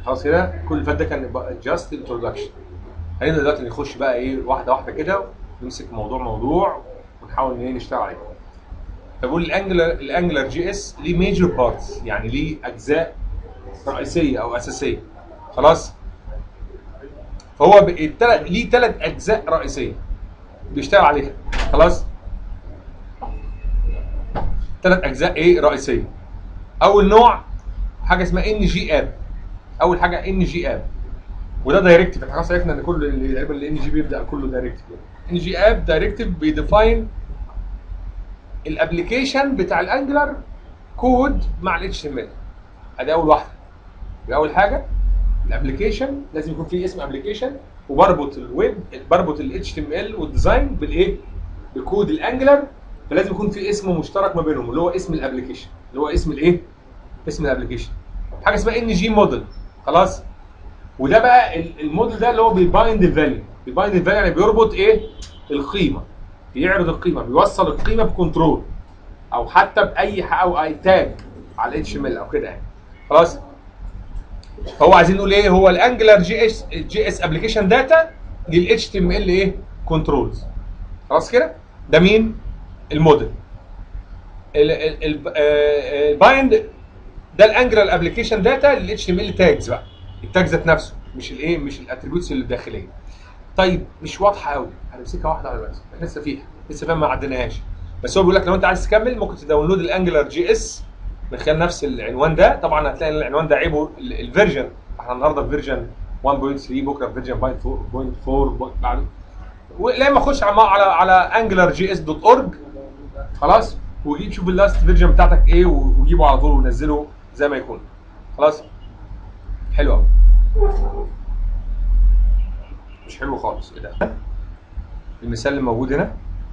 خلاص كده كل اللي فات ده كان جاست انتروداكشن خلينا دلوقتي نخش بقى ايه واحده واحده كده نمسك موضوع موضوع ونحاول ايه نشتغل عليه فبقول الانجلر الانجلر جي اس ليه ميجر بارتس يعني ليه اجزاء رئيسيه او اساسيه خلاص فهو ب- التلات ليه ثلاث اجزاء رئيسيه بيشتغل عليها خلاص ثلاث اجزاء ايه رئيسيه اول نوع حاجه اسمها ان جي اب اول حاجه ان جي اب وده دايركتيف احنا خلاص عرفنا ان كل اللي تقريبا الان جي بيبدا كله دايركتيف ان جي اب دايركتيف بيديفاين الابلكيشن بتاع الانجلر كود مع الاتش ام ال ادي اول واحده يبقى اول حاجه الابلكيشن لازم يكون فيه اسم ابلكيشن وبربط الويب بربط الاتش تي ام ال والديزاين بالايه؟ بكود الانجلر فلازم يكون في اسم مشترك ما بينهم اللي هو اسم الابلكيشن اللي هو اسم الايه؟ اسم الابلكيشن حاجه اسمها ان جي موديل خلاص وده بقى ال- الموديل ده اللي هو بيبايند الفاليو بيبايند الفاليو يعني بيربط ايه؟ القيمه بيعرض القيمه بيوصل القيمه بكنترول او حتى باي ح- او اي تاج على الاتش ام ال او كده يعني خلاص هو عايزين نقول ايه هو الانجلر جي اس جي اس ابلكيشن داتا للاتش تي ام ال ايه كنترولز خلاص كده ده مين الموديل البايند ده الانجلر ابلكيشن داتا للاتش تي ام ال تاجز بقى التاج ذات نفسه مش الايه مش الاتريبيوتس الداخليه طيب مش واضحه قوي هنمسكها واحده على بس احنا لسه فيها لسه فاهم ما عديناهاش بس هو بيقول لك لو انت عايز تكمل ممكن تداونلود الانجلر جي اس من خلال نفس العنوان ده طبعا هتلاقي إن العنوان ده عيبه ال- الفيرجن احنا النهارده في فيرجن 1.3 بكره في فيرجن 1.4 بعده ولا اما اخش على على على انجلر جي اس دوت اورج خلاص وجيب شوف اللاست فيرجن بتاعتك ايه وجيبه على طول ونزله زي ما يكون خلاص حلو قوي مش حلو خالص ايه ده المثال اللي موجود هنا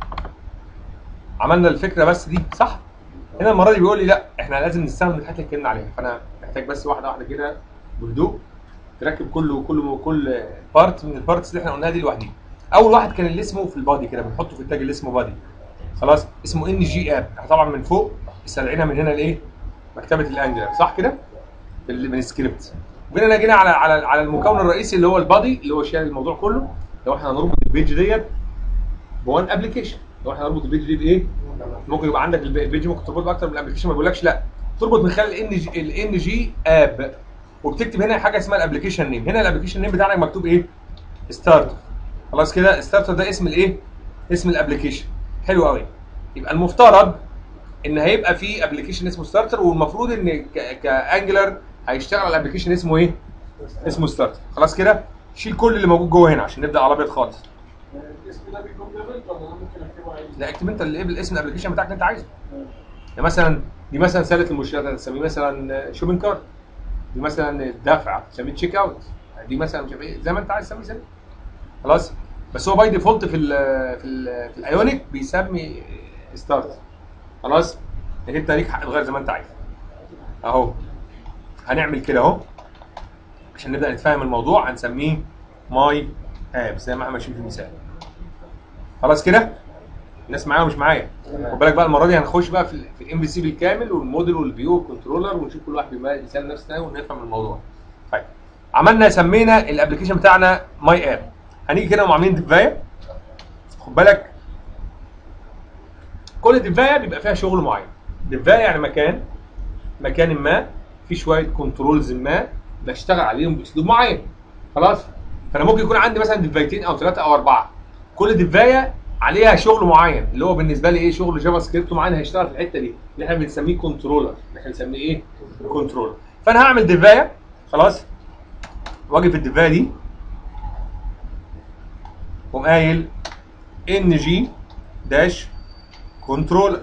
عملنا الفكره بس دي صح هنا المره دي بيقول لي لا احنا لازم نستخدم الحاجات اللي اتكلمنا عليها فانا محتاج بس واحده واحده كده بهدوء تركب كل كل كل بارت من البارتس اللي احنا قلناها دي لوحديها اول واحد كان اللي اسمه في البادي كده بنحطه في التاج اللي اسمه بادي خلاص اسمه ان جي اب احنا طبعا من فوق استدعينا من هنا لايه مكتبه الانجلر صح كده بال- من السكريبت وجينا جينا على على على المكون الرئيسي اللي هو البادي اللي هو شايل الموضوع كله لو احنا هنربط البيج ديت بوان ابلكيشن لو احنا هنربط البيج دي بايه ممكن يبقى عندك الب- البيج ممكن تربط باكتر من الابلكيشن ما بيقولكش لا تربط من خلال الان جي الان جي اب وبتكتب هنا حاجه اسمها الابلكيشن نيم هنا الابلكيشن نيم بتاعك مكتوب ايه ستارتر خلاص كده ستارتر ده اسم الايه اسم الابلكيشن حلو قوي يبقى المفترض ان هيبقى في ابلكيشن اسمه ستارتر والمفروض ان ك- كانجلر هيشتغل على الابلكيشن اسمه ايه اسمه ستارتر خلاص كده شيل كل اللي موجود جوه هنا عشان نبدا على ابيض خالص الاسم ده بيكومبلمنت ولا انا ممكن اكتبه عادي؟ لا اكتب انت اللي بالاسم الابلكيشن بتاعك اللي انت عايزه يعني مثلا دي مثلا سله المشتريات هتسميه مثلا شوبنج كارت دي مثلا الدفع تسميه تشيك اوت دي مثلا مش عارف ايه زي ما انت عايز تسميه سميه خلاص بس هو باي ديفولت في ال في ال في الايونيك بيسمي ستارت خلاص لكن انت ليك حق تغير زي ما انت عايز اهو هنعمل كده اهو عشان نبدا نتفاهم الموضوع هنسميه ماي اب زي ما احنا ماشيين في المثال خلاص كده الناس معايا ومش معايا خد بالك بقى المره دي هنخش بقى في في الام في سي بالكامل والموديل والفيو والكنترولر ونشوف كل واحد بيما- بيسال نفسه تاني ونفهم الموضوع طيب عملنا سمينا الابلكيشن بتاعنا ماي اب هنيجي كده وعاملين ديفايه خد بالك كل ديفايه بيبقى فيها شغل معين ديفايه يعني مكان مكان ما في شويه كنترولز ما بشتغل عليهم باسلوب معين خلاص فانا ممكن يكون عندي مثلا ديفايتين او ثلاثه او اربعه كل ديفايه عليها شغل معين اللي هو بالنسبه لي ايه شغل جافا سكريبت معين هيشتغل في الحته دي اللي احنا بنسميه كنترولر اللي احنا بنسميه ايه كنترولر فانا هعمل ديفايه خلاص واجي في الديفايه دي واقوم قايل ان جي داش كنترولر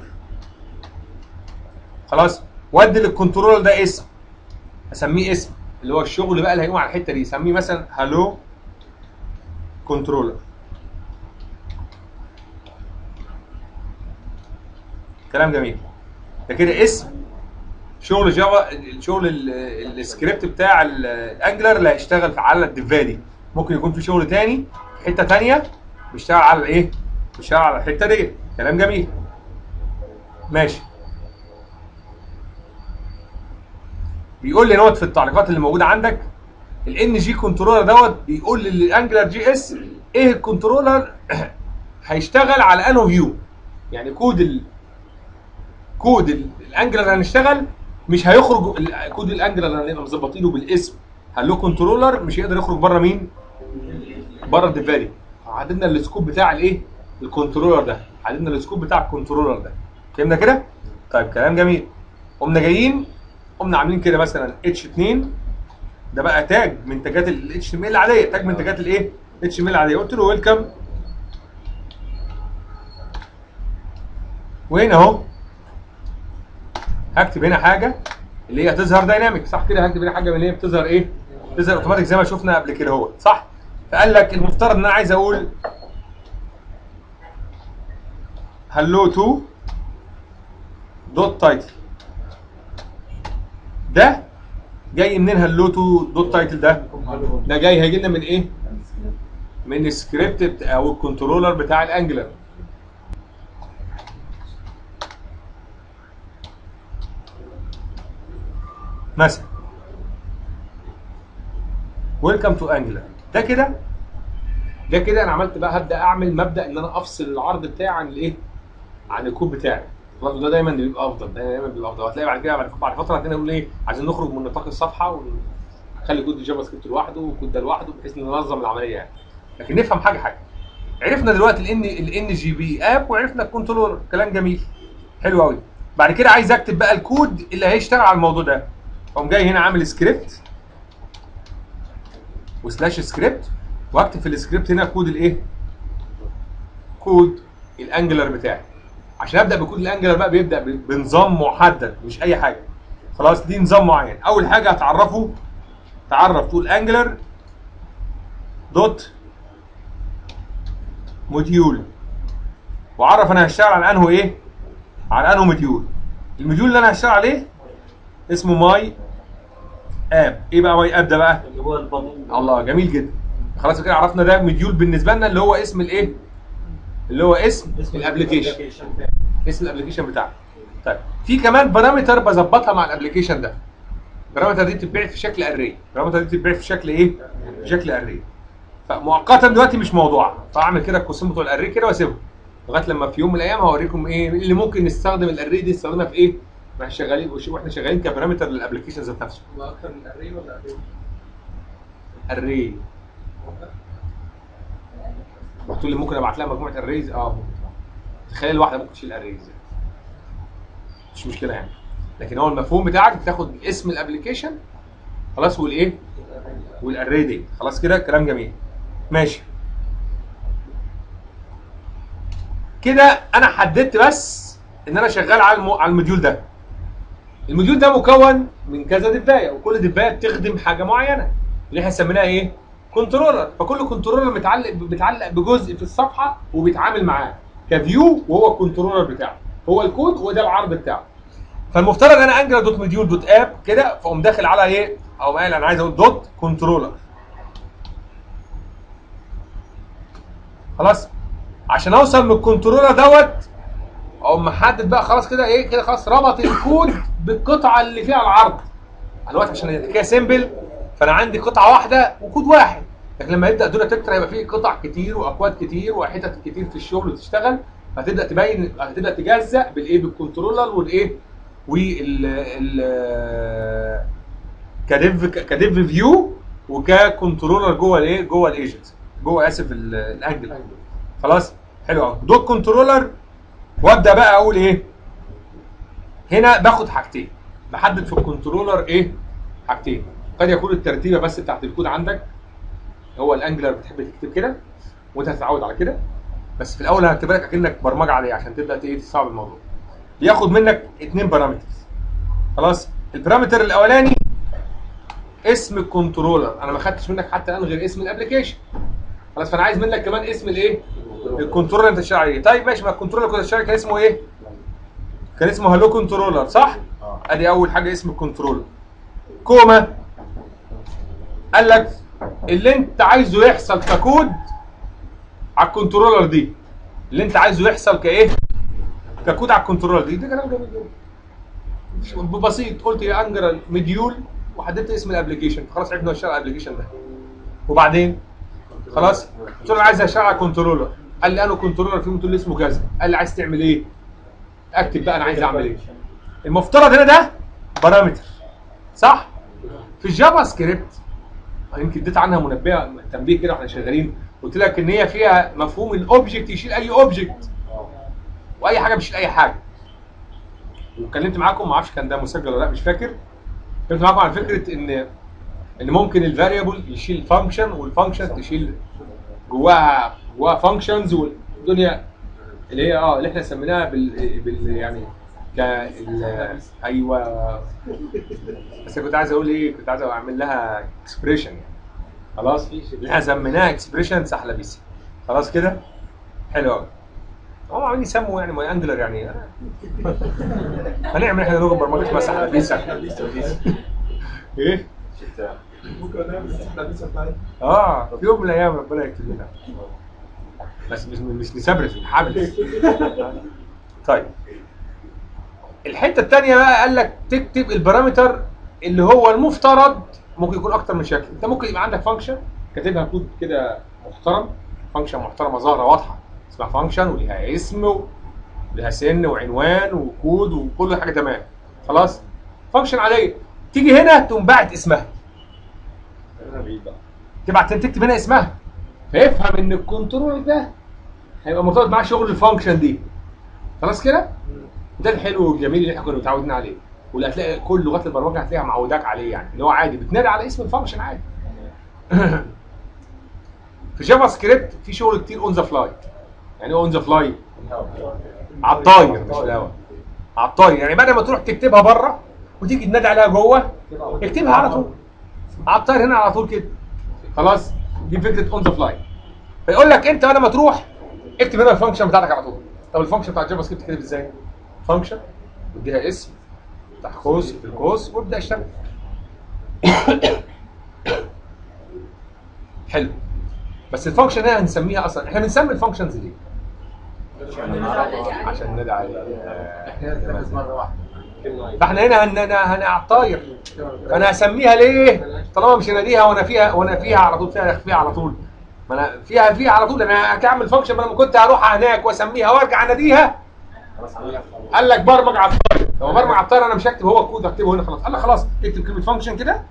خلاص وادي للكنترولر ده اسم اسميه اسم اللي هو الشغل بقى اللي هيقوم على الحته دي سميه مثلا هالو كنترولر كلام جميل ده كده اسم شغل جافا الشغل ال- السكريبت بتاع ال- الانجلر اللي هيشتغل على الديفا دي ممكن يكون في شغل تاني في حته تانيه بيشتغل على الايه؟ بيشتغل على الحته دي كلام جميل ماشي بيقول لي نوت في التعليقات اللي موجوده عندك الان جي كنترولر دوت بيقول للانجلر جي اس ايه الكنترولر هيشتغل على انه فيو يعني كود ال كود ال- الانجلر اللي هنشتغل مش هيخرج ال- كود الانجلر اللي هنبقى مظبطينه بالاسم هلو كنترولر مش هيقدر يخرج بره مين؟ بره الديفالي عدلنا السكوب بتاع الايه؟ الكنترولر ده عدلنا السكوب بتاع الكنترولر ده فهمنا كده؟ طيب كلام جميل قمنا جايين قمنا عاملين كده مثلا اتش 2 ده بقى تاج من تاجات الاتش ام ال العاديه تاج من تاجات الايه؟ اتش ام ال العاديه قلت له ويلكم وهنا اهو هكتب هنا حاجه اللي هي تظهر دايناميك صح كده هكتب هنا حاجه من اللي هي بتظهر ايه؟ بتظهر اوتوماتيك زي ما شفنا قبل كده اهو صح؟ فقال لك المفترض ان انا عايز اقول هلو تو دوت تايتل ده جاي منين هلو تو دوت تايتل ده؟ ده جاي هيجي لنا من ايه؟ من السكريبت بت- او الكنترولر بتاع الانجلر مثلا ويلكم تو انجلر ده كده ده كده انا عملت بقى هبدا اعمل مبدا ان انا افصل العرض بتاعي عن الايه؟ عن الكود بتاعي خلاص ده دايما بيبقى افضل ده دايما بيبقى افضل هتلاقي بعد كده بعد بعد فتره هتلاقينا نقول ايه عايزين نخرج من نطاق الصفحه ونخلي كود الجافا سكريبت لوحده والكود ده لوحده بحيث ننظم العمليه يعني لكن نفهم حاجه حاجه عرفنا دلوقتي الان الان جي بي اب وعرفنا الكنترولر كلام جميل حلو قوي بعد كده عايز اكتب بقى الكود اللي هيشتغل على الموضوع ده اقوم جاي هنا عامل سكريبت وسلاش سكريبت واكتب في السكريبت هنا كود الايه كود الانجلر بتاعي عشان ابدا بكود الانجلر بقى بيبدا ب- بنظام محدد مش اي حاجه خلاص دي نظام معين اول حاجه هتعرفه تعرف تقول انجلر دوت موديول وعرف انا هشتغل على انه ايه على انه موديول الموديول اللي انا هشتغل عليه اسمه ماي اب ايه بقى ماي اب ده بقى اللي هو البادي الله جميل جدا خلاص كده عرفنا ده مديول بالنسبه لنا اللي هو اسم الايه اللي هو اسم الابلكيشن اسم الابلكيشن بتاعك طيب في كمان بارامتر بظبطها مع الابلكيشن ده البارامتر دي بتتبعت في شكل اري البارامتر دي بتتبعت في شكل ايه في شكل اري فمؤقتا دلوقتي مش موضوع فاعمل كده القوسين بتوع الاري كده واسيبهم لغايه لما في يوم من الايام هوريكم ايه اللي ممكن نستخدم الاري دي نستخدمها في ايه واحنا شغالين واحنا شغالين كبارامتر للابلكيشن ذات نفسه هو اكتر من اري ولا اري؟ اري تقول لي ممكن ابعت لها مجموعه اريز اه ممكن تخيل واحده ممكن تشيل اريز مش مشكله يعني لكن هو المفهوم بتاعك بتاخد اسم الابلكيشن خلاص والايه والاري دي خلاص كده كلام جميل ماشي كده انا حددت بس ان انا شغال على المو... على الموديول ده الموديول ده مكون من كذا دبايه وكل دبايه بتخدم حاجه معينه اللي احنا سميناها ايه كنترولر فكل كنترولر متعلق بيتعلق بجزء في الصفحه وبيتعامل معاه كفيو وهو الكنترولر بتاعه هو الكود وده العرض بتاعه فالمفترض انا انجلر دوت موديول دوت اب كده فاقوم داخل على ايه او قال انا عايز اقول دوت كنترولر خلاص عشان اوصل من الكنترولر دوت اقوم محدد بقى خلاص كده ايه كده خلاص ربط الكود بالقطعه اللي فيها العرض انا دلوقتي عشان الحكايه سيمبل فانا عندي قطعه واحده وكود واحد لكن لما يبدا دول تكتر هيبقى فيه قطع كتير واكواد كتير وحتت كتير في الشغل تشتغل هتبدا تبين هتبدا تجزأ بالايه بالكنترولر والايه وال ال كديف كديف فيو وككنترولر جوه الايه جوه الايجنت جوه اسف ال- الانجل خلاص حلو قوي دوت كنترولر وابدا بقى اقول ايه هنا باخد حاجتين بحدد في الكنترولر ايه حاجتين قد يكون الترتيبه بس بتاعت الكود عندك هو الانجلر بتحب تكتب كده وانت هتتعود على كده بس في الاول هكتب لك اكنك برمجه عاديه عشان تبدا ايه تصعب الموضوع بياخد منك اتنين بارامترز خلاص البارامتر الاولاني اسم الكنترولر انا ما خدتش منك حتى الان غير اسم الابلكيشن خلاص فانا عايز منك كمان اسم الايه الكنترولر اللي انت شغال عليه طيب ماشي ما الكنترولر اللي كنت شغال كان اسمه ايه كان اسمه هالو كنترولر صح ادي اول حاجه اسم الكنترولر كوما قال لك اللي انت عايزه يحصل ككود على الكنترولر دي اللي انت عايزه يحصل كايه ككود على الكنترولر دي ده كلام جميل جدا مش- بسيط قلت يا انجر مديول وحددت اسم الابلكيشن خلاص عرفنا اشتغل على الابلكيشن ده وبعدين خلاص قلت له انا عايز اشتغل على كنترولر قال لي انا كنترولر فيه قلت له اسمه كذا قال لي عايز تعمل ايه اكتب بقى انا عايز اعمل ايه المفترض هنا ده بارامتر صح في الجافا سكريبت يمكن اديت عنها منبه تنبيه كده واحنا شغالين قلت لك ان هي فيها مفهوم الاوبجكت يشيل اي اوبجكت واي حاجه بتشيل اي حاجه واتكلمت معاكم ما اعرفش كان ده مسجل ولا لا مش فاكر اتكلمت معاكم عن فكره ان ان ممكن الفاريبل يشيل فانكشن والفانكشن تشيل جواها جواها فانكشنز والدنيا اللي هي اه اللي احنا سميناها بال, بال يعني ك ال- ايوه بس كنت عايز اقول ايه كنت عايز اعمل لها اكسبريشن يعني خلاص اللي احنا سميناها اكسبريشن سحلبيسي خلاص كده حلو قوي هم عاملين يسموا يعني ماي انجلر يعني هنعمل احنا لغه برمجه اسمها سحلبيسي ايه ممكن نعمل الحديثة بتاعتي اه في يوم من الايام ربنا يكتب لنا بس مش مش نسبرس نحبس طيب الحته الثانيه بقى قال لك تكتب البارامتر اللي هو المفترض ممكن يكون اكتر من شكل انت ممكن يبقى عندك فانكشن كاتبها كود كده محترم فانكشن محترمه ظاهره واضحه اسمها فانكشن وليها اسم وليها سن وعنوان وكود وكل حاجه تمام خلاص فانكشن عاديه تيجي هنا تقوم باعت اسمها تبعت تكتب هنا اسمها فيفهم ان الكنترول ده هيبقى مرتبط معاه شغل الفانكشن دي خلاص كده ده الحلو والجميل اللي احنا كنا متعودين عليه واللي هتلاقي كل لغات البرمجه هتلاقيها معوداك عليه يعني اللي هو عادي بتنادي على اسم الفانكشن عادي في جافا سكريبت في شغل كتير اون ذا فلاي يعني ايه اون ذا فلاي على الطاير مش الهوا على الطاير يعني بدل ما تروح تكتبها بره وتيجي تنادي عليها جوه اكتبها على طول على الطاير هنا على طول كده خلاص دي فكره اون ذا فلاي فيقول لك انت بدل ما تروح اكتب هنا الفانكشن بتاعتك على طول طب الفانكشن بتاع جافا سكريبت كده ازاي؟ فانكشن اديها اسم افتح قوس في القوس وابدا اشتغل حلو بس الفانكشن هنا هنسميها اصلا احنا بنسمي الفانكشنز ليه؟ عشان ندعي عليه احنا نتنفذ مره واحده فاحنا هنا هن هن هن على الطاير فانا هسميها ليه؟ طالما مش هناديها وانا فيها وانا فيها على طول فيها فيها على طول ما انا فيها فيها على طول انا هعمل فانكشن ما انا كنت هروح هناك واسميها وارجع اناديها قال لك برمج على الطاير لو برمج على الطاير انا مش هكتب هو الكود هكتبه هنا خلاص قال لك خلاص اكتب كلمه فانكشن كده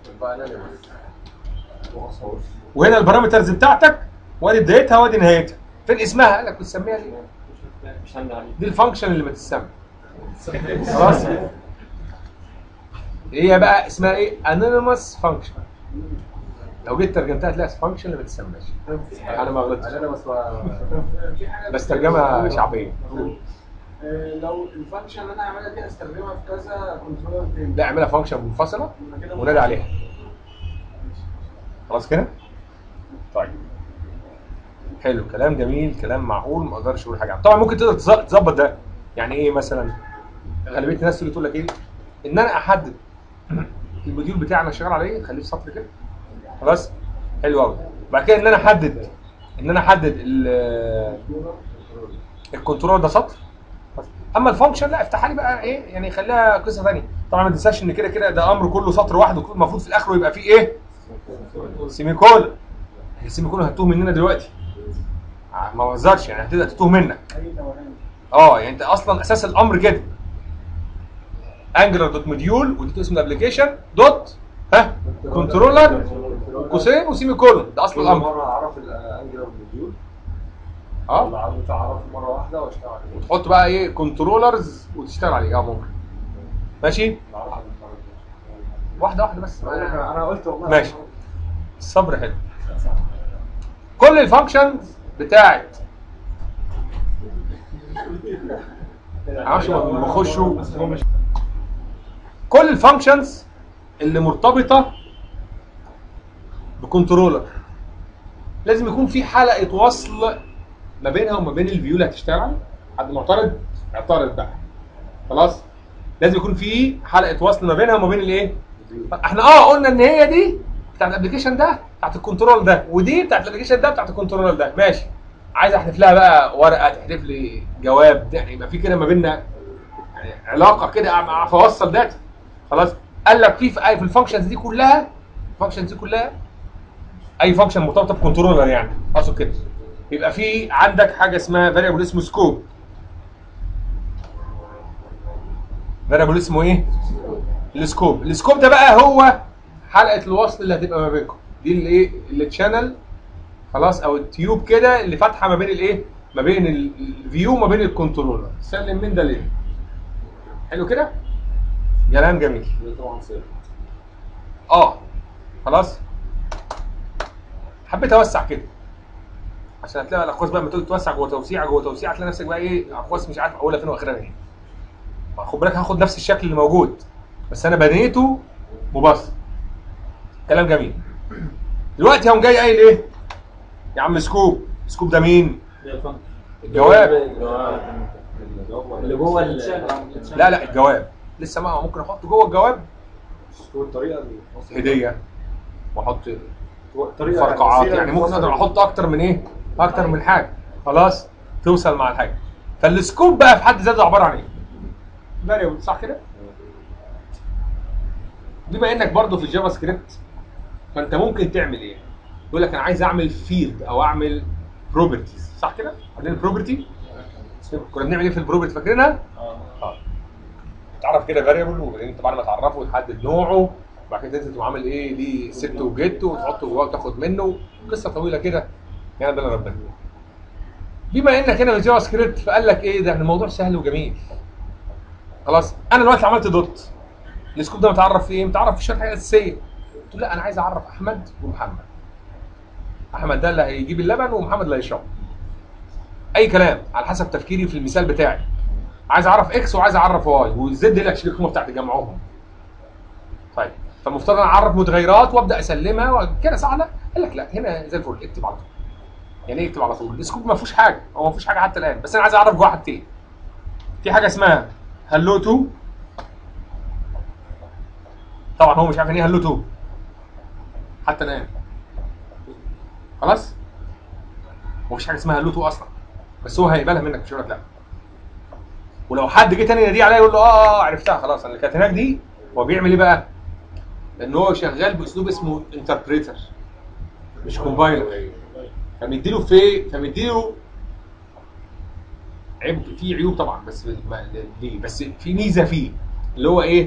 وهنا البارامترز بتاعتك وادي بدايتها وادي نهايتها فين اسمها قال لك بتسميها ليه؟ مش هنده عليه دي الفانكشن اللي بتسمى خلاص هي بقى اسمها ايه انونيمous فانكشن لو جيت ترجمتها هتلاقي فانكشن اللي ما بتسماش انا ما غلطتش انا بس في حاجه بس ترجمه شعبيه آه، لو الفانكشن اللي انا هعملها دي استخدمها في كذا كنترولر تاني لا اعملها فانكشن منفصله ونادي عليها خلاص كده طيب حلو كلام جميل كلام معقول ما اقدرش اقول حاجه عنه. طبعا ممكن تقدر تظ- تظبط ده يعني ايه مثلا غالبيه الناس اللي تقول لك ايه ان انا احدد الموديول بتاعي انا شغال على ايه خليه في سطر كده خلاص حلو قوي بعد كده ان انا احدد ان انا احدد ال- الكنترول ده سطر بس. اما الفانكشن لا افتحها لي بقى ايه يعني خليها قصه ثانيه طبعا ما تنساش ان كده كده ده امر كله سطر واحد وكل- المفروض في الاخر يبقى فيه ايه سيمي كولن السيمي كولن هتوه مننا دلوقتي ع- ما بهزرش يعني هتبدا تتوه منك اي توهان اه يعني انت اصلا اساس الامر كده انجلر دوت موديول ودي اسم الابلكيشن دوت ها كنترولر قوسين وسيمي كولن ده اصل كل الامر مره اعرف الانجلر موديول اه ولا عاوز اعرفه مره واحده واشتغل عليه وتحط بقى ايه كنترولرز وتشتغل عليه اه ممكن ماشي واحده واحده بس انا أنا قلت والله ماشي. الصبر حلو كل الفانكشنز بتاعت معرفش هم بيخشوا كل الفانكشنز اللي مرتبطه بكنترولر لازم يكون في حلقه وصل ما بينها وما بين الفيو اللي هتشتغل عليه حد معترض اعترض بقى خلاص لازم يكون في حلقه وصل ما بينها وما بين الايه احنا اه قلنا ان هي دي بتاعت الابلكيشن ده بتاعت الكنترول ده ودي بتاعت الابلكيشن ده بتاعت الكنترول ده ماشي عايز احذف لها بقى ورقه تحذف لي جواب ده يعني يبقى في كده ما بيننا يعني علاقه كده اعرف اوصل داتا خلاص قال لك في في في الفانكشنز دي كلها الفانكشنز دي كلها اي فانكشن مرتبطه بكنترولر يعني اقصد كده يبقى في عندك حاجه اسمها فاريبل اسمه سكوب فاريبل اسمه ايه؟ السكوب السكوب ده بقى هو حلقه الوصل اللي هتبقى ما بينكم دي الايه التشانل خلاص او التيوب كده اللي فاتحه ما بين الايه ما بين ال- الفيو وما بين الكنترولر سلم من ده ليه حلو كده كلام جميل ده طبعا صفر اه خلاص حبيت اوسع كده عشان هتلاقي الاقواس بقى لما تقعد توسع جوه توسيع جوه توسيع هتلاقي نفسك بقى ايه اقواس مش عارف اولها فين واخرها ايه خد بالك هاخد نفس الشكل اللي موجود بس انا بنيته مبسط كلام جميل دلوقتي هقوم جاي قايل ايه يا عم سكوب سكوب ده مين الجواب اللي جوه ال لا لا الجواب لسه ما ممكن احطه جوه الجواب هو الطريقه اللي هديه واحط الطريقه فرقعات يعني ممكن اقدر احط اكتر من ايه اكتر من حاجه خلاص توصل مع الحاجه فالسكوب بقى في حد ذاته عباره عن ايه فاريبل صح كده بما انك برضو في الجافا سكريبت فانت ممكن تعمل ايه يقول لك انا عايز اعمل فيلد او اعمل بروبرتيز صح كده عندنا بروبرتي كنا بنعمل ايه في البروبرتي فاكرينها اه تعرف كده فاريبل وبعدين بعد ما تعرفه تحدد نوعه وبعد كده تنزل تقوم عامل ايه ليه ست وجيت وتحطه جواه وتاخد منه قصه طويله كده يعني ده ربنا بما انك هنا في الجافا سكريبت فقال لك ايه ده الموضوع سهل وجميل خلاص انا دلوقتي عملت دوت السكوب ده متعرف في ايه؟ متعرف في شويه حاجات اساسيه قلت له لا انا عايز اعرف احمد ومحمد احمد ده اللي هيجيب اللبن ومحمد اللي هيشربه اي كلام على حسب تفكيري في المثال بتاعي عايز اعرف اكس وعايز اعرف واي والزد هي اللي القيمه بتاعت جمعهم طيب فالمفترض انا اعرف متغيرات وابدا اسلمها وكده صح لا قال لك لا هنا زي الفل اكتب على طول يعني ايه اكتب على طول السكوب ما فيهوش حاجه هو ما فيهوش حاجه حتى الان بس انا عايز اعرف جوه حاجتين في حاجه اسمها هلو تو طبعا هو مش عارف يعني ايه هلو تو حتى الان خلاص مفيش حاجه اسمها هلو تو اصلا بس هو هيقبلها منك مش هيقول لك لا ولو حد جه تاني يناديه عليا يقول له اه اه عرفتها خلاص انا اللي كانت هناك دي هو بيعمل ايه بقى؟ ان هو شغال باسلوب اسمه انتربريتر مش كومبايلر فمديله في فمديله عيب في عيوب طبعا بس ما- ليه بس في ميزه فيه اللي هو ايه؟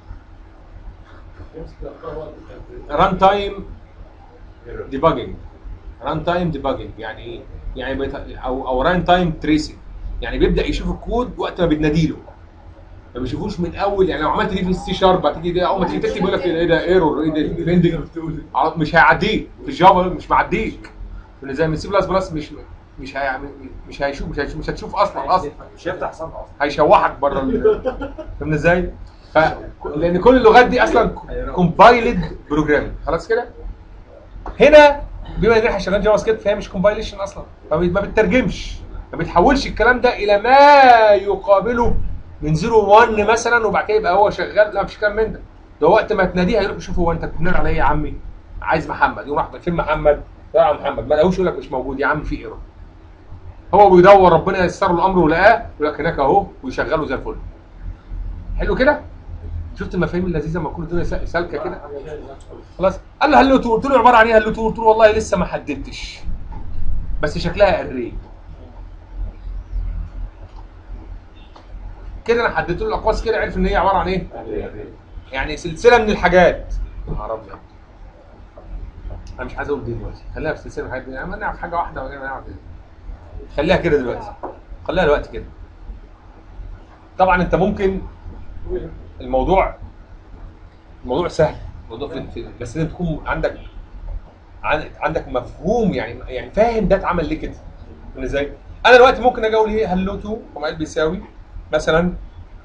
ران تايم ديباجنج ران تايم ديباجنج يعني ايه؟ يعني بيت... او او ران تايم تريسنج يعني بيبدا يشوف الكود وقت ما بتناديله ما بيشوفوش من اول يعني لو عملت دي في السي شارب هتيجي دي اول ما تيجي تكتب يقول لك ايه ده ايرور ايه ده فين دي ع- مش هيعديك في الجافا مش معديك اللي زي من سي بلس بلس مش مش هي... مش هيشوف مش هيشوف مش هتشوف اصلا اصلا مش هيفتح صفحه اصلا هيشوحك بره ال- فاهم ازاي؟ ف لان كل اللغات دي اصلا كومبايلد بروجرام خلاص كده؟ هنا بما ان احنا شغالين جافا سكريبت فهي مش كومبايليشن اصلا فما بتترجمش ما بتحولش الكلام ده الى ما يقابله من 0 1 مثلا وبعد كده يبقى هو شغال لا مفيش كلام من ده ده وقت ما تناديه هيروح يشوف هو انت بتنادي على ايه يا عمي؟ عايز محمد يقوم راح فين محمد؟ لا يا محمد ما لقوش يقول لك مش موجود يا عم في ايرور هو بيدور ربنا ييسر له الامر ولقاه يقول لك هناك اهو ويشغله زي الفل حلو كده شفت المفاهيم اللذيذه لما تكون الدنيا سا- سالكه كده خلاص قال له هلو تو قلت له عباره عن ايه هلو تو قلت له والله لسه ما حددتش بس شكلها اري كده انا حددت له الاقواس كده عرف ان هي عباره عن ايه يعني سلسله من الحاجات يا نهار ابيض انا مش عايز اقول دي دلوقتي خليها في سلسله من الحاجات دي يعني نعرف حاجه واحده ولا نعرف ايه خليها كده دلوقتي خليها دلوقتي كده طبعا انت ممكن الموضوع الموضوع سهل الموضوع في في- بس لازم تكون عندك عن- عندك مفهوم يعني يعني فاهم ده اتعمل ليه كده فاهم ازاي؟ انا دلوقتي ممكن اجي اقول ايه هلو تو قام بيساوي مثلا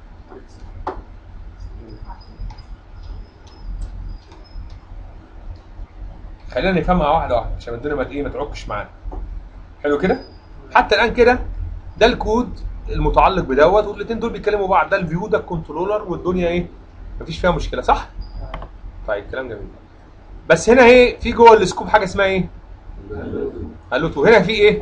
خلينا نفهمها واحده واحده عشان الدنيا ما ايه ما تعكش معانا حلو كده حتى الان كده ده الكود المتعلق بدوت والاثنين دول بيتكلموا بعض ده الفيو ده الكنترولر والدنيا ايه مفيش فيها مشكله صح طيب كلام جميل بس هنا ايه في جوه السكوب حاجه اسمها ايه هلو تو هنا في ايه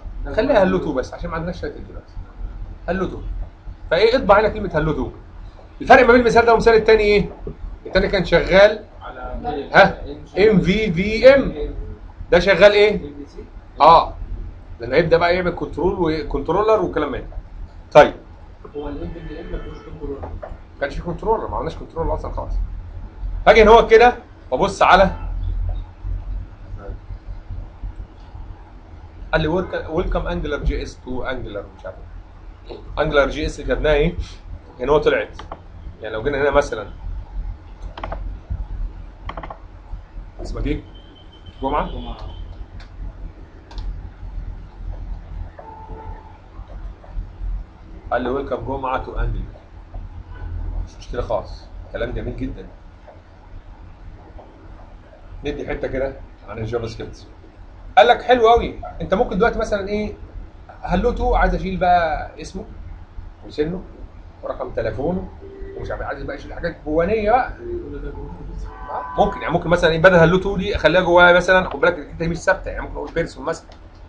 خليها هلو تو بس عشان ما عندناش شويه دلوقتي هلو تو فايه اطبع هنا كلمه هلو تو الفرق ما بين المثال ده والمثال الثاني ايه؟ الثاني كان شغال على ها ام في في ام ده شغال ايه؟ اه لانه هيبدا بقى يعمل كنترول وكنترولر وكلام من ده طيب هو الام بي ام ما فيهوش كنترول ما كانش في كنترولر ما عملناش كنترولر اصلا خالص فاجي هنا هو كده وابص على قال لي ويلكم انجلر جي اس تو انجلر مش عارف انجلر جي اس اللي خدناها ايه؟ هنا هو طلعت يعني لو جينا هنا مثلا اسمك ايه؟ جمعه؟ قال لي ويلكم جمعه تو انجلر مش مشكله خالص كلام جميل جدا ندي حته كده عن الجافا سكريبت قال لك حلو قوي انت ممكن دلوقتي مثلا ايه هلوته عايز اشيل بقى اسمه وسنه ورقم تليفونه ومش عارف عايز بقى اشيل حاجات جوانيه بقى ممكن يعني ممكن مثلا ايه بدل هلوته دي اخليها جواها مثلا خد بالك انت مش ثابته يعني ممكن اقول بيرسون مثلا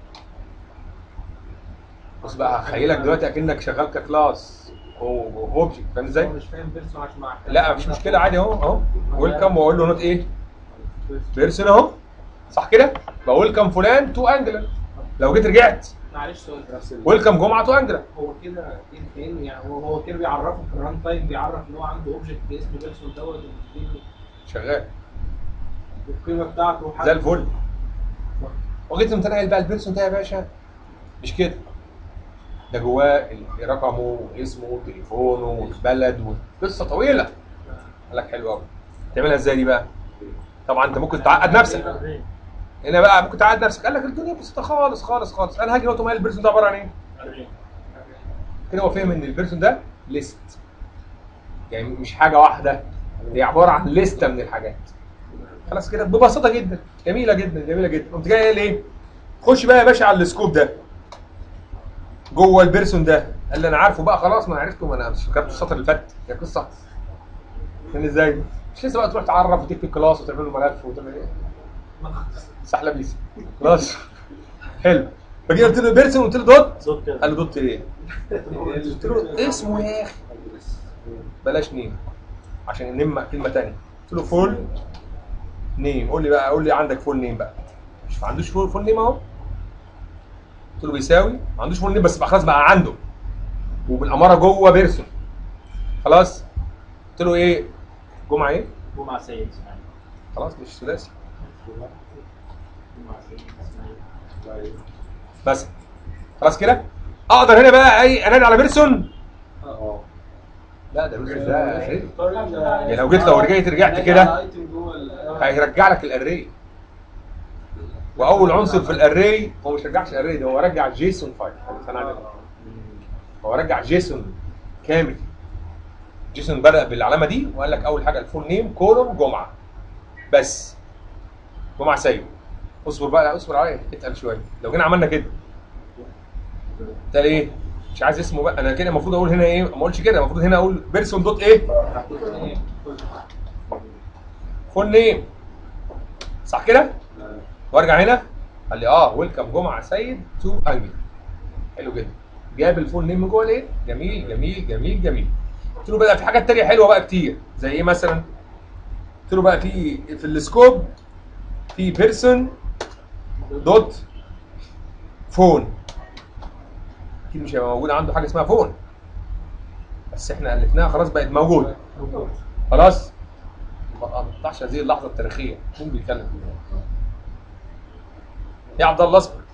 بص بقى هخيلك دلوقتي اكنك شغال ككلاس اوبجكت فاهم ازاي؟ مش فاهم بيرسون عشان مع لا مش مشكله عادي اهو اهو ويلكم واقول له نوت ايه؟ بيرسون اهو صح كده؟ بقول ويلكم فلان تو انجلر لو جيت رجعت معلش سؤال بس ويلكم جمعه تو انجلر هو كده فين فين يعني هو هو كده بيعرفه في الران تايم بيعرف ان هو عنده اوبجكت باسم بيرسون دوت ومديله شغال القيمه بتاعته وحاجة. زي الفل وجيت قمت انا قايل بقى البيرسون ده يا باشا مش كده ده جواه ال- رقمه واسمه وتليفونه والبلد وقصه طويله قال لك حلو قوي تعملها ازاي دي بقى؟ طبعا انت ممكن تعقد نفسك هنا بقى ممكن تعقد نفسك قال لك الدنيا بسيطه خالص خالص خالص انا هاجي دلوقتي مال البيرسون ده عباره عن ايه؟ كده هو فهم ان البيرسون ده ليست يعني مش حاجه واحده هي عباره عن لسته من الحاجات خلاص كده ببساطه جدا جميله جدا جميله جدا قمت جاي قايل ايه خش بقى يا باشا على السكوب ده جوه البيرسون ده قال لي انا عارفه بقى خلاص ما انا عرفته ما انا مش كتبت السطر اللي فات هي قصه فاهم ازاي مش لسه بقى تروح تعرف وتكتب كلاس وتعمل له ملف وتعمل ايه سحله بيس خلاص حلو فجي قلت له بيرسون قلت له دوت صوت كده قال له دوت ايه قلت له اسمه يا اخي بلاش نيم عشان النيم كلمه ثانيه قلت له فول نيم قول لي بقى قول لي عندك فول نيم بقى مش ما عندوش فول فول نيم اهو قلت له بيساوي ما عندوش فول نيم بس بقى خلاص بقى عنده وبالاماره جوه بيرسون خلاص قلت له ايه جمعه ايه جمعة سيد خلاص مش ثلاثي جمعة سيد اسماعيل بس خلاص كده اقدر هنا بقى اي انادي على بيرسون اه لا ده بيرسون ده حلو. يعني يعني لو جيت لو رجعت رجعت كده هيرجع لك الاري واول عنصر في الاري هو مش رجعش الاري ده هو رجع جيسون فايل انا عارف. هو رجع جيسون كامل جيسون بدا بالعلامه دي وقال لك اول حاجه الفول نيم كولوم جمعه بس جمعه سيد اصبر بقى لا اصبر عليا اتقل شويه لو جينا عملنا كده ده ايه مش عايز اسمه بقى انا كده المفروض اقول هنا ايه ما اقولش كده المفروض هنا اقول بيرسون دوت ايه فول نيم صح كده وارجع هنا قال لي اه ويلكم جمعه سيد تو انجل حلو جدا جاب الفول نيم من جوه الايه جميل جميل جميل جميل قلت له بقى في حاجات تانية حلوه بقى كتير زي ايه مثلا قلت له بقى في في السكوب في بيرسون دوت فون اكيد مش هيبقى موجود عنده حاجه اسمها فون بس احنا الفناها خلاص بقت موجوده خلاص ما تقطعش هذه اللحظه التاريخيه مين بيتكلم يا عبد الله اصبر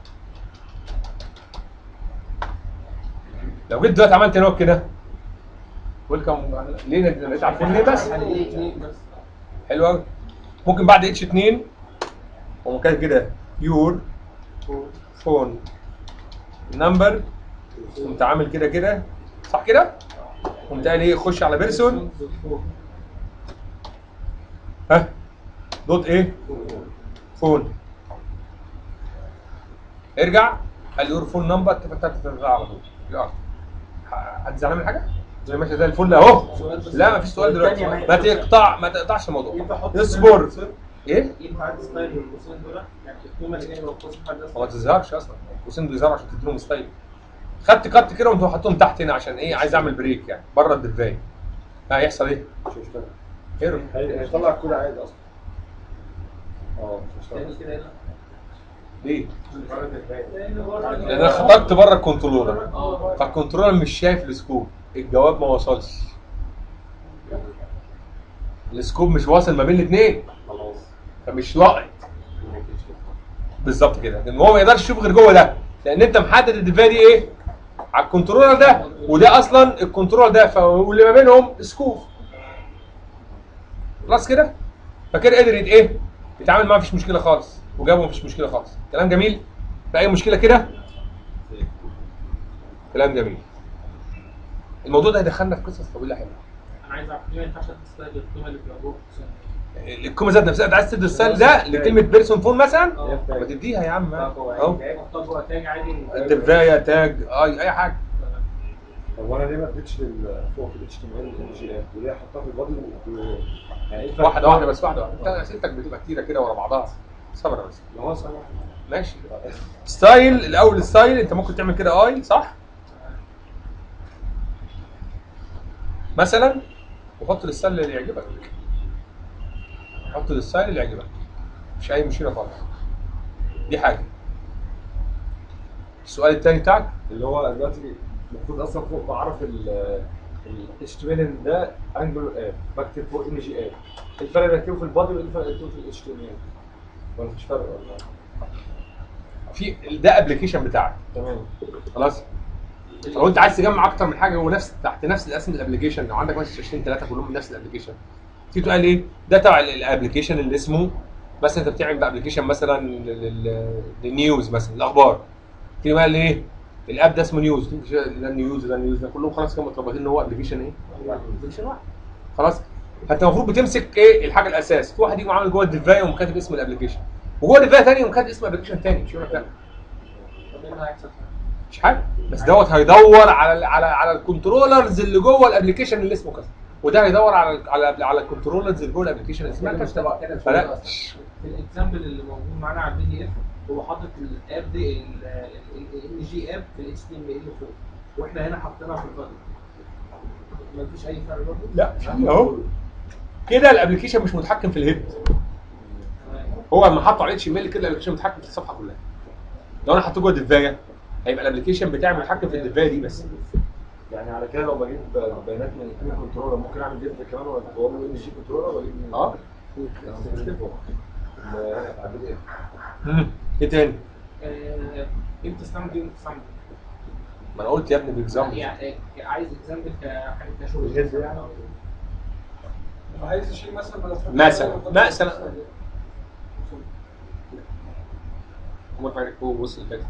لو جيت دلوقتي عملت نوت كده ويلكم ليه لقيت عارفين ليه بس حلو قوي ممكن بعد اتش 2 وممكن كده يور فون نمبر قمت عامل كده كده صح كده؟ قمت قال ايه خش على بيرسون ها دوت ايه؟ فون ارجع قال يور فون نمبر تفتح ترجع على طول يلا. حد زعلان من حاجه؟ زي ماشي زي الفل اهو لا مفيش سؤال دلوقتي ما تقطع ما تقطعش الموضوع اصبر ايه؟ ينفع عدد ستايل القوسين دول يعني القيمه اللي جايه من القوس حد هو ما تظهرش اصلا القوسين بيظهروا عشان تديلهم ستايل خدت كات كده وانت حطهم تحت هنا عشان ايه عايز اعمل بريك يعني بره الدفايه هيحصل ايه؟ مش هيشتغل ايرور هي- هيطلع الكود عادي اصلا اه مش تاني هيشتغل كده هنا. ليه؟ لأن بره- لان انا خرجت بره الكنترولر اه فالكنترولر مش شايف السكوب الجواب ما وصلش السكوب مش واصل ما بين الاثنين خلاص فمش لاقط بالظبط كده لان هو ما يقدرش يشوف غير جوه ده لان انت محدد الدفاع دي ايه على الكنترولر ده وده اصلا الكنترولر ده ف- واللي ما بينهم سكوب خلاص كده فكده قدر يت- ايه يتعامل معاه مفيش مشكله خالص وجابه مفيش مشكله خالص كلام جميل في اي مشكله كده كلام جميل الموضوع ده هيدخلنا في قصص طويله حلوه انا عايز اعرف ليه ما ينفعش تستخدم القيمه اللي بتبقى جوه الكومه ذات نفسها انت عايز تدي السال ده لكلمه بيرسون فون مثلا اه ما تديها يا عم اهو احطها جوه تاج عادي الدفايه تاج اي اي حاجه طب وانا ليه ما اديتش لل- فوق في الاتش تي ام ال ال جي اف وليه احطها في البادي و- يعني ايه الفرق؟ واحده واحده بس واحده واحده انت اسئلتك بتبقى كتيره كده ورا بعضها صبر بس ما هو صحيح. ماشي ستايل الاول ستايل انت ممكن تعمل كده اي صح مثلا وحط الستايل اللي يعجبك حط الستايل اللي يعجبك مش اي مشكله خالص دي حاجه السؤال الثاني بتاعك اللي هو دلوقتي المفروض اصلا فوق بعرف ال ال HTML ان ده انجلر اب بكتب فوق ام جي اب الفرق اللي بكتبه في البادي وايه الفرق اللي بكتبه في الاتش تي ام ال ولا مفيش فرق ولا في ده ابلكيشن بتاعك تمام خلاص لو انت عايز تجمع اكتر من حاجه ونفس تحت نفس الاسم الابلكيشن لو عندك مثلا 20 3 كلهم من نفس الابلكيشن تيجي تقول ايه ده تبع الابلكيشن اللي اسمه مثلا انت بتعمل ابلكيشن مثلا لل- لل- للنيوز مثلا الاخبار تيجي بقى ايه الاب ده اسمه نيوز تيجي تشوف ده نيوز ده نيوز ده كلهم خلاص كانوا متربطين ان هو ابلكيشن ايه؟ ابلكيشن واحد خلاص فانت المفروض بتمسك ايه الحاجه الاساس في واحد يجي عامل جوه الديفاي وقوم كاتب اسم الابلكيشن وجوه الديفاي ثاني يقوم كاتب اسم ابلكيشن ثاني مش يقول لك لا طب ايه اللي هيحصل؟ مش حاجه بس دوت هيدور على ال على على الكنترولرز اللي جوه الابلكيشن اللي اسمه كذا وده هيدور على ال على على الكنترولرز اللي جوه الابلكيشن اللي اسمها كذا فلا في الاكزامبل اللي موجود معانا على البي دي اف هو حاطط الاب دي الام جي اب في الاتش تي ام ال فوق واحنا هنا حاطينها في البادي مفيش اي فرق برضه لا مش اهو كده الابلكيشن مش متحكم في الهيد تمام. هو لما حطه على اتش ام ال كده الابلكيشن متحكم في الصفحه كلها لو انا حطيته جوه الدفايه هيبقى الابلكيشن بتاعي متحكم في الدفايه دي بس يعني على كده لو بجيب بيانات من الاثنين كنترولر ممكن اعمل ديف كمان واقول له ام جي كنترولر واجيب من اه اعمل ايه؟ مم. ايه تاني؟ آه، امتى تستعمل دي وامتى تستعمل دي؟ ما انا قلت يا ابني باكزامبل يعني آه، عايز اكزامبل كحاجه كشغل الهيد يعني عايز اشيل مثلا ملفات مثلا مثلا مرفع عليك فوق بص الفكره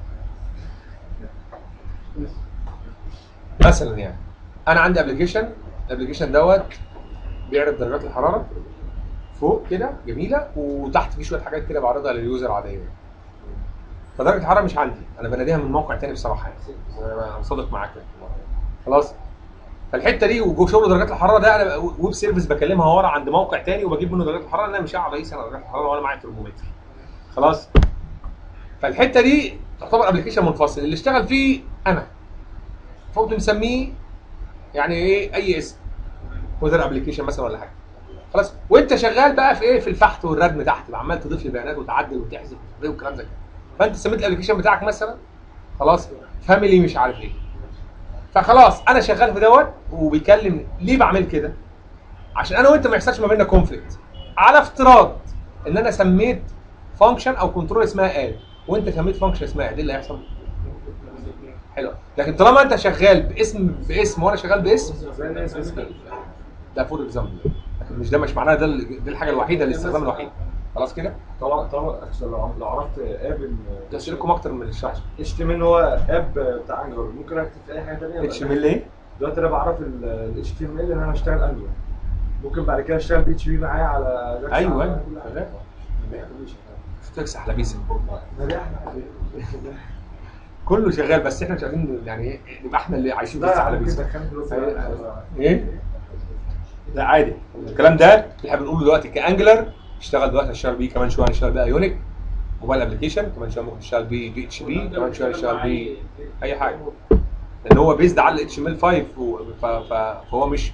مثلا يعني انا عندي ابلكيشن الابلكيشن دوت بيعرض درجات الحراره فوق كده جميله وتحت فيه شويه حاجات كده بعرضها لليوزر عاديه فدرجه الحراره مش عندي انا بناديها من موقع تاني بصراحه يعني انا صادق معاك يعني. خلاص فالحته دي وجو شغل درجات الحراره ده انا ويب سيرفيس بكلمها ورا عند موقع تاني وبجيب منه درجات الحراره انا مش هقعد اقيس انا درجات الحراره وانا معايا ترمومتر خلاص فالحته دي تعتبر ابلكيشن منفصل اللي اشتغل فيه انا فقمت مسميه يعني ايه اي اسم وذر ابلكيشن مثلا ولا حاجه خلاص وانت شغال بقى في ايه في الفحت والردم تحت بقى عمال تضيف لي بيانات وتعدل وتحذف ومش عارف ايه والكلام زي كده فانت سميت الابلكيشن بتاعك مثلا خلاص فاميلي مش عارف ايه فخلاص انا شغال في دوت وبيكلم ليه بعمل كده عشان انا وانت ما يحصلش ما بيننا كونفليكت على افتراض ان انا سميت فانكشن او كنترول اسمها اد وانت سميت فانكشن اسمها اد ايه اللي هيحصل حلو لكن طالما انت شغال باسم باسم وانا شغال باسم ده فور اكزامبل لكن مش ده مش معناه ده ال- دي الحاجه الوحيده الاستخدام الوحيد خلاص كده طبعا طبعا أكشن لو لو عرفت اب ان تسألكم اكتر من الشرح اتش تي ام ال هو اب بتاع انجلر ممكن اكتب في اي حاجه ثانيه اتش ام ال ايه دلوقتي انا بعرف الاتش تي ام ال ان انا اشتغل انجلر ممكن بعد كده اشتغل بي اتش بي معايا على React ايوه على ايوه كل حاجة. شغال. ما يعملوش. تكسح لبيسه ما دي أحلى حاجة. كله شغال بس احنا مش عايزين يعني ايه نبقى احنا اللي عايشين لا تكسح على لبيسه كده كان دلوقتي ايه لا عادي الكلام ده اللي احنا بنقوله دلوقتي كانجلر اشتغل دلوقتي هشتغل بيه كمان شويه هنشتغل بيه ايونيك موبايل ابلكيشن كمان شويه ممكن نشتغل بيه بي اتش بي كمان شويه نشتغل بيه اي حاجه لان هو بيزد على الاتش ام ال 5 و- ف- ف- فهو مش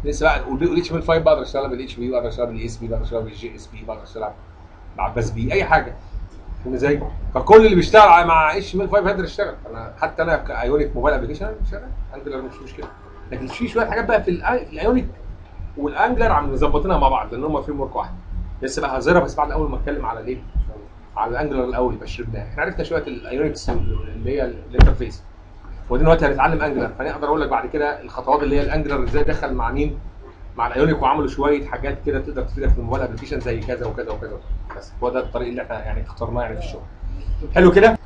لسه بقى والاتش ام ال 5 بقدر اشتغل بالاتش بي بقدر اشتغل بالاس بي بقدر اشتغل بالجي اس بي بقدر اشتغل بعباس بي اي حاجه فاهم ازاي؟ فكل اللي بيشتغل مع اتش ام ال 5 هيقدر يشتغل انا حتى انا كايونيك موبايل ابلكيشن أنا بشتغل انجلر مش مشكله لكن في شويه حاجات بقى في الآي- في الايونيك والانجلر عم مظبطينها مع بعض لان هم فريم ورك واحد لسه بقى هظهرها بس بعد اول ما اتكلم على الايه؟ على الانجلر الاول يبقى شربناها احنا عرفنا شويه الايونكس اللي هي الانترفيس ودي دلوقتي هنتعلم انجلر فنقدر اقول لك بعد كده الخطوات اللي هي الانجلر ازاي دخل مع مين مع الايونيك وعملوا شويه حاجات كده تقدر تفيدك في الموبايل ابلكيشن زي كذا وكذا وكذا بس هو ده الطريق اللي احنا يعني اخترناه يعني في الشغل حلو كده